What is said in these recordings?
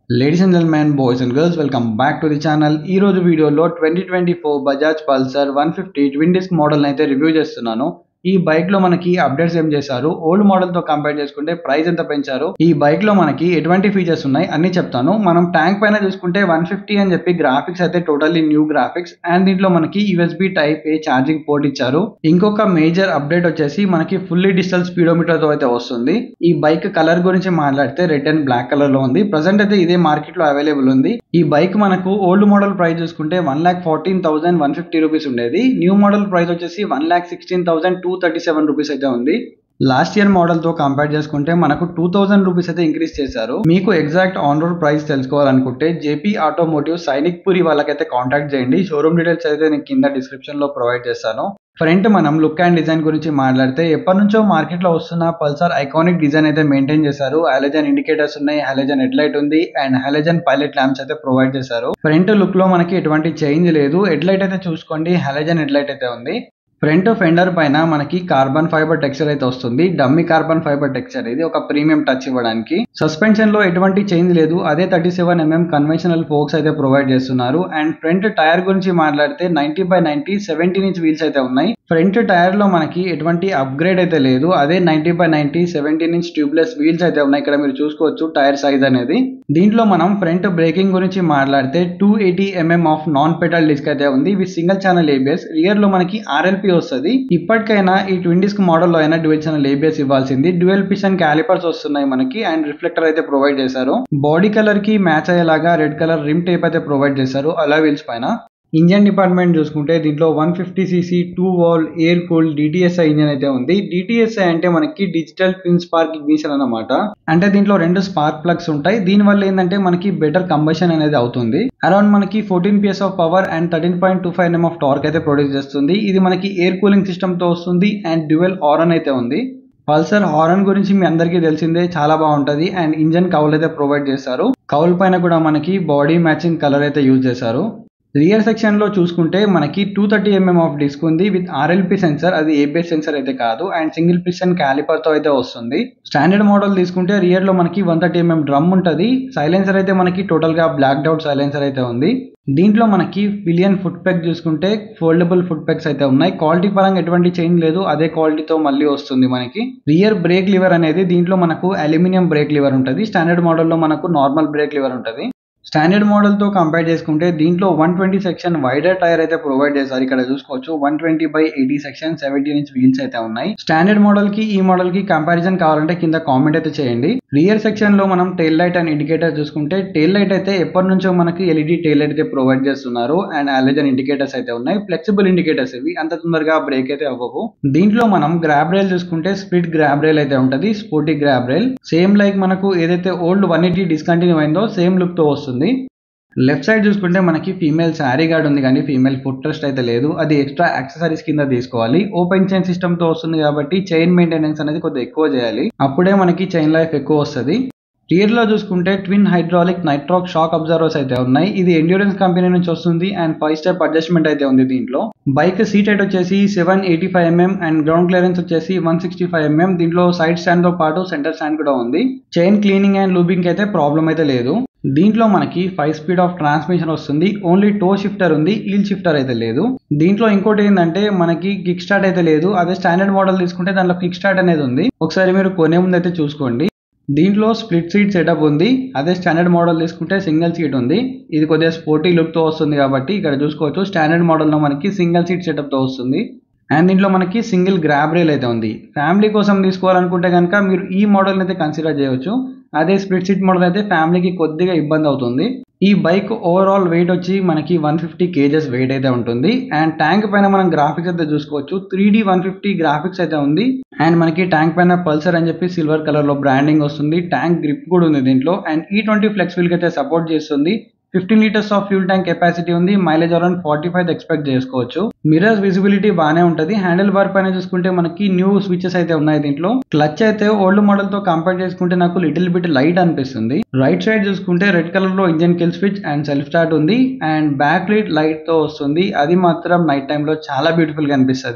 ladies and gentlemen boys and girls welcome back to the channel ఈ రోజు వీడియోలో twenty twenty four Bajaj Pulsar one fifty twin disc model అయితే review చేస్తున్నాను ఈ bike లో మనకి అప్డేట్స్ ఏం చేశారు ఓల్డ్ మోడల్ తో కంపేర్ చేసుకుంటే ప్రైస్ ఎంత పెంచారు ఈ బైక్ లో మనకి ఎటువంటి ఫీచర్స్ ఉన్నాయి అన్ని చెప్తాను మనం ట్యాంక్ పైన చూసుకుంటే వన్ ఫిఫ్టీ అని చెప్పి గ్రాఫిక్స్ అయితే టోటల్లీ న్యూ గ్రాఫిక్స్ అండ్ దీంట్లో మనకి USB type A charging port ఇచ్చారు ఇంకొక మేజర్ అప్డేట్ వచ్చేసి మనకి ఫుల్లీ డిజిటల్ స్పీడోమీటర్ తో అయితే వస్తుంది ఈ బైక్ కలర్ గురించి మాట్లాడితే రెడ్ అండ్ బ్లాక్ కలర్ లో ఉంది ప్రజెంట్ అయితే ఇదే మార్కెట్ లో అవైలబుల్ ఉంది ఈ బైక్ మనకు ఓల్డ్ మోడల్ ప్రైస్ చూసుకుంటే one lakh fourteen thousand one fifty rupees ఉండేది న్యూ మోడల్ ప్రైస్ వచ్చేసి one lakh sixteen thousand two thirty seven rupees అయితే ఉంది లాస్ట్ ఇయర్ మోడల్ తో కంపేర్ చేసుకుంటే మనకు టూ థౌసండ్ రూపీస్ అయితే ఇంక్రీస్ చేశారు మీకు ఎగ్జాక్ట్ ఆన్ రోడ్ ప్రైస్ తెలుసుకోవాలనుకుంటే జేపీ ఆటోమోటివ్ సైనిక్ పురి వాళ్ళకైతే కాంటాక్ట్ చేయండి షోరూమ్ డీటెయిల్స్ అయితే నేను కింద డిస్క్రిప్షన్ లో ప్రొవైడ్ చేస్తాను ఫ్రంట్ మనం లుక్ అండ్ డిజైన్ గురించి మాట్లాడితే ఎప్పటి నుంచో మార్కెట్ లో వస్తున్న పల్సర్ ఐకానిక్ డిజైన్ అయితే మెయింటైన్ చేశారు హాలజన్ ఇండికేటర్స్ ఉన్నాయి హాలజన్ హెడ్ లైట్ ఉంది అండ్ హాలజన్ పైలట్ ల్యాంప్స్ అయితే ప్రొవైడ్ చేశారు ఫ్రంట్ లుక్ లో మనకి ఎటువంటి చేంజ్ లేదు హెడ్ లైట్ అయితే చూసుకోండి హాలజన్ హెడ్ లైట్ అయితే ఉంది ఫ్రంట్ ఫెండర్ పైన మనకి కార్బన్ ఫైబర్ టెక్స్చర్ అయితే వస్తుంది డమ్మీ కార్బన్ ఫైబర్ టెక్స్చర్ ఇది ఒక ప్రీమియం టచ్ ఇవ్వడానికి సస్పెన్షన్ లో ఎటువంటి చేంజ్ లేదు అదే thirty seven MM conventional forks అయితే ప్రొవైడ్ చేస్తున్నారు అండ్ ఫ్రంట్ టైర్ గురించి మాట్లాడితే ninety by ninety seventeen inch wheels అయితే ఉన్నాయి ఫ్రంట్ టైర్ లో మనకి ఎటువంటి అప్గ్రేడ్ అయితే లేదు అదే ninety by ninety seventeen inch tubeless wheels అయితే ఉన్నాయి ఇక్కడ మీరు చూసుకోవచ్చు టైర్ సైజ్ అనేది దీంట్లో మనం ఫ్రంట్ బ్రేకింగ్ గురించి మాట్లాడితే two eighty MM of non petal disc అయితే ఉంది with single channel ABS rear లో మనకి ఆర్ఎల్పి వస్తుంది ఇప్పటికైనా ఈ ట్విన్ డిస్క్ మోడల్లో అయినా డ్యూయల్ ఛానల్ ఏబిఎస్ ఇవ్వాల్సింది డ్యూయల్ పిషన్ క్యాలిపర్స్ వస్తున్నాయి మనకి అండ్ రిఫ్లెక్టర్ అయితే ప్రొవైడ్ చేశారు బాడీ కలర్ కి మ్యాచ్ అయ్యేలాగా రెడ్ కలర్ రిమ్ టేప్ అయితే ప్రొవైడ్ చేశారు అలా వీల్స్ పైన ఇంజన్ డిపార్ట్మెంట్ చూసుకుంటే దీంట్లో one fifty CC two valve air cool DTSI engine అయితే ఉంది డిటిఎస్ఐ అంటే మనకి డిజిటల్ ట్విన్ స్పార్క్ ఇగ్నిషన్ అన్నమాట అంటే దీంట్లో రెండు స్పార్క్ ప్లగ్స్ ఉంటాయి దీని వల్ల ఏంటంటే మనకి బెటర్ కంబషన్ అనేది అవుతుంది అరౌండ్ మనకి fourteen PS of power and thirteen point two five M of torque అయితే ప్రొడ్యూస్ చేస్తుంది ఇది మనకి ఎయిర్ కూలింగ్ సిస్టమ్ తో వస్తుంది అండ్ డ్యూయల్ ఆరన్ అయితే ఉంది పల్సర్ హారన్ గురించి మీ అందరికీ తెలిసిందే చాలా బాగుంటది అండ్ ఇంజన్ కౌల్ అయితే ప్రొవైడ్ చేస్తారు కౌల్ పైన కూడా మనకి బాడీ మ్యాచింగ్ కలర్ అయితే యూజ్ చేశారు రియర్ సెక్షన్ లో చూసుకుంటే మనకి two thirty MM of disc ఉంది విత్ ఆర్ఎల్పి సెన్సర్ అది ఏబిఎస్ సెన్సర్ అయితే కాదు అండ్ సింగిల్ పిస్టన్ క్యాలిపర్ తో అయితే వస్తుంది స్టాండర్డ్ మోడల్ తీసుకుంటే రియర్ లో మనకి వన్ థర్టీ ఎంఎం డ్రమ్ ఉంటుంది సైలెన్సర్ అయితే మనకి టోటల్ గా బ్లాక్ అవుట్ సైలెన్సర్ అయితే ఉంది దీంట్లో మనకి పిలియన్ ఫుట్ పెక్ చూసుకుంటే ఫోల్డబుల్ ఫుట్ పెక్స్ అయితే ఉన్నాయి క్వాలిటీ పరంగా ఎటువంటి చేంజ్ లేదు అదే క్వాలిటీతో మళ్ళీ వస్తుంది మనకి రియర్ బ్రేక్ లివర్ అనేది దీంట్లో మనకు అల్యూమినియం బ్రేక్ లివర్ ఉంటుంది స్టాండర్డ్ మోడల్లో మనకు నార్మల్ బ్రేక్ లివర్ ఉంటుంది స్టాండర్డ్ మోడల్ తో కంపేర్ చేసుకుంటే దీంట్లో one twenty section wider tyre అయితే ప్రొవైడ్ చేశారు ఇక్కడ చూసుకోవచ్చు one twenty by eighty section seventeen inch wheels అయితే ఉన్నాయి స్టాండర్డ్ మోడల్ కి ఈ మోడల్ కి కంపారిజన్ కావాలంటే కింద కామెంట్ అయితే చేయండి రియర్ సెక్షన్ లో మనం టైల్ లైట్ అండ్ ఇండికేటర్ చూసుకుంటే టైల్ లైట్ అయితే ఎప్పటి నుంచో మనకి ఎల్ఈడి టైల్ లైట్ అయితే ప్రొవైడ్ చేస్తున్నారు అండ్ అలెజన్ ఇండికేటర్స్ అయితే ఉన్నాయి ఫ్లెక్సిబుల్ ఇండికేటర్స్ ఇవి అంత తొందరగా బ్రేక్ అయితే అవ్వవు దీంట్లో మనం గ్రాబ్ రైల్ చూసుకుంటే స్ప్లిట్ గ్రాబ్ రైల్ అయితే ఉంటది sporty grab rail same like మనకు ఏదైతే ఓల్డ్ వన్ ఎయిటీ డిస్కంటిన్యూ అయిందో సేమ్ లుక్ తో వస్తుంది లెఫ్ట్ సైడ్ చూసుకుంటే మనకి ఫీమేల్ శారీ గార్డ్ ఉంది కానీ ఫీమేల్ ఫుట్ ట్రస్ట్ అయితే లేదు అది ఎక్స్ట్రా యాక్సెసరీస్ కింద తీసుకోవాలి ఓపెన్ చైన్ సిస్టమ్ తో వస్తుంది కాబట్టి చైన్ మెయింటెనెన్స్ అనేది కొద్దిగా ఎక్కువ చేయాలి అప్పుడే మనకి చైన్ లైఫ్ ఎక్కువ వస్తుంది రియర్ లో చూసుకుంటే twin hydraulic nitrox shock absorbers అయితే ఉన్నాయి ఇది ఎండ్యూరెన్స్ కంపెనీ నుంచి వస్తుంది అండ్ ఫైవ్ స్టెప్ అడ్జస్ట్మెంట్ అయితే ఉంది దీంట్లో బైక్ సీట్ హైట్ వచ్చేసి seven eighty five MM and ground clearance వచ్చేసి వన్ సిక్స్టీ ఫైవ్ ఎంఎం దీంట్లో సైడ్ స్టాండ్ తో పాటు సెంటర్ స్టాండ్ కూడా ఉంది చైన్ క్లీనింగ్ అండ్ లూబింగ్ అయితే ప్రాబ్లం అయితే లేదు దీంట్లో మనకి ఫైవ్ స్పీడ్ ఆఫ్ ట్రాన్స్మిషన్ వస్తుంది ఓన్లీ టో షిఫ్టర్ ఉంది ఈల్ షిఫ్టర్ అయితే లేదు దీంట్లో ఇంకోటి ఏంటంటే మనకి కిక్ స్టార్ట్ అయితే లేదు అదే స్టాండర్డ్ మోడల్ తీసుకుంటే దాంట్లో కిక్ స్టార్ట్ అనేది ఉంది ఒకసారి మీరు కొనే ముందు అయితే చూసుకోండి దీంట్లో స్ప్లిట్ సీట్ సెటప్ ఉంది అదే స్టాండర్డ్ మోడల్ తీసుకుంటే సింగిల్ సీట్ ఉంది ఇది కొద్దిగా స్పోర్టీ లుక్ తో వస్తుంది కాబట్టి ఇక్కడ చూసుకోవచ్చు స్టాండర్డ్ మోడల్లో మనకి సింగిల్ సీట్ సెటప్ తో వస్తుంది అండ్ దీంట్లో మనకి సింగిల్ గ్రాబ్ రైల్ అయితే ఉంది ఫ్యామిలీ కోసం తీసుకోవాలనుకుంటే కనుక మీరు ఈ మోడల్ అయితే కన్సిడర్ చేయవచ్చు అదే స్ప్లిట్ సీట్ మోడల్ అయితే ఫ్యామిలీకి కొద్దిగా ఇబ్బంది అవుతుంది ఈ బైక్ ఓవరాల్ వెయిట్ వచ్చి మనకి వన్ ఫిఫ్టీ కేజెస్ వెయిట్ అయితే ఉంటుంది అండ్ ట్యాంక్ పైన మనం గ్రాఫిక్స్ అయితే చూసుకోవచ్చు three D one fifty graphics అయితే ఉంది అండ్ మనకి ట్యాంక్ పైన పల్సర్ అని చెప్పి సిల్వర్ కలర్ లో బ్రాండింగ్ వస్తుంది ట్యాంక్ గ్రిప్ కూడా ఉంది దీంట్లో అండ్ ఈ ట్వంటీ ఫ్లెక్స్ వీల్ అయితే సపోర్ట్ చేస్తుంది fifteen litres of fuel tank capacity ఉంది mileage around forty five expect చేసుకోవచ్చు మిరర్స్ విజిబిలిటీ బాగానే ఉంటుంది హ్యాండిల్ బార్ పైన చూసుకుంటే మనకి న్యూ స్విచెస్ అయితే ఉన్నాయి దీంట్లో క్లచ్ అయితే ఓల్డ్ మోడల్ తో కంపేర్ చేసుకుంటే నాకు లిటిల్ బిట్ లైట్ అనిపిస్తుంది రైట్ సైడ్ చూసుకుంటే రెడ్ కలర్ లో engine kill switch and self start ఉంది అండ్ బ్యాక్ లైట్ లైట్ తో వస్తుంది అది మాత్రం నైట్ టైంలో చాలా బ్యూటిఫుల్ గా అనిపిస్తుంది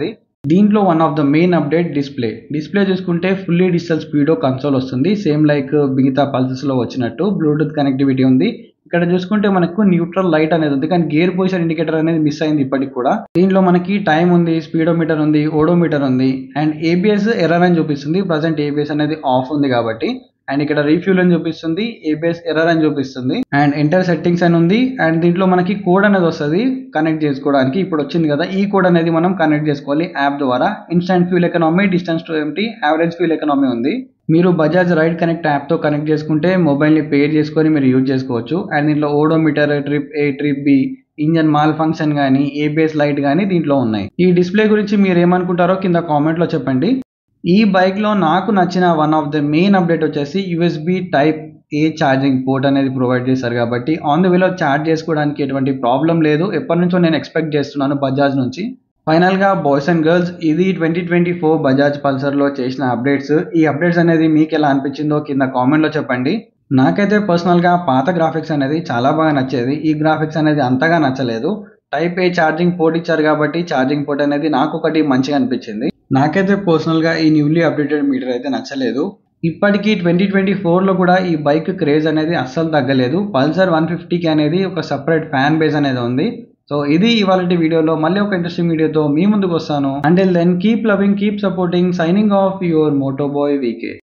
దీంట్లో one of the main update display display చూసుకుంటే ఫుల్లీ డిజిటల్ స్పీడో కన్సోల్ వస్తుంది సేమ్ లైక్ మిగతా పల్సెస్ లో వచ్చినట్టు బ్లూటూత్ కనెక్టివిటీ ఉంది ఇక్కడ చూసుకుంటే మనకు న్యూట్రల్ లైట్ అనేది ఉంది కానీ గేర్ పొజిషన్ ఇండికేటర్ అనేది మిస్ అయింది ఇప్పటికి కూడా దీంట్లో మనకి టైం ఉంది స్పీడోమీటర్ ఉంది ఓడోమీటర్ ఉంది అండ్ ఏబిఎస్ ఎర్రర్ అని చూపిస్తుంది ప్రజెంట్ ఏబిఎస్ అనేది ఆఫ్ ఉంది కాబట్టి అండ్ ఇక్కడ రీఫ్యూల్ అని చూపిస్తుంది ఏబిఎస్ ఎర్రర్ అని చూపిస్తుంది అండ్ ఎంటర్ సెట్టింగ్స్ అని ఉంది అండ్ దీంట్లో మనకి కోడ్ అనేది వస్తుంది కనెక్ట్ చేసుకోవడానికి ఇప్పుడు వచ్చింది కదా ఈ కోడ్ అనేది మనం కనెక్ట్ చేసుకోవాలి యాప్ ద్వారా instant fuel economy distance to empty average fuel economy ఉంది మీరు బజాజ్ రైడ్ కనెక్ట్ యాప్తో కనెక్ట్ చేసుకుంటే మొబైల్ని పేర్ చేసుకొని మీరు యూజ్ చేసుకోవచ్చు అండ్ దీంట్లో odometer trip A trip B engine malfunction కానీ ఏబిఎస్ లైట్ కానీ దీంట్లో ఉన్నాయి ఈ డిస్ప్లే గురించి మీరు ఏమనుకుంటారో కింద కామెంట్లో చెప్పండి ఈ బైక్లో నాకు నచ్చిన one of the main update వచ్చేసి USB type A charging port అనేది ప్రొవైడ్ చేశారు కాబట్టి ఆన్ ద వేలో ఛార్జ్ చేసుకోవడానికి ఎటువంటి ప్రాబ్లం లేదు ఎప్పటి నుంచో నేను ఎక్స్పెక్ట్ చేస్తున్నాను బజాజ్ నుంచి ఫైనల్గా బాయ్స్ అండ్ గర్ల్స్ ఇది ట్వంటీ ట్వంటీ ఫోర్ బజాజ్ పల్సర్లో చేసిన అప్డేట్స్ ఈ అప్డేట్స్ అనేది మీకు ఎలా అనిపించిందో కింద కామెంట్లో చెప్పండి నాకైతే పర్సనల్గా పాత గ్రాఫిక్స్ అనేది చాలా బాగా నచ్చేది ఈ గ్రాఫిక్స్ అనేది అంతగా నచ్చలేదు టైప్ ఏ ఛార్జింగ్ పోర్ట్ ఇచ్చారు కాబట్టి ఛార్జింగ్ పోర్ట్ అనేది నాకు ఒకటి మంచిగా అనిపించింది నాకైతే పర్సనల్గా ఈ న్యూలీ అప్డేటెడ్ మీటర్ అయితే నచ్చలేదు ఇప్పటికీ ట్వంటీ ట్వంటీ ఫోర్లో కూడా ఈ బైక్ క్రేజ్ అనేది అస్సలు తగ్గలేదు పల్సర్ వన్ ఫిఫ్టీకి అనేది ఒక సపరేట్ ఫ్యాన్ బేస్ అనేది ఉంది సో ఇది ఇవాళ వీడియోలో మళ్ళీ ఒక ఇంట్రెస్టింగ్ వీడియోతో మీ ముందుకు వస్తాను until then keep loving keep supporting signing off your moto boy VK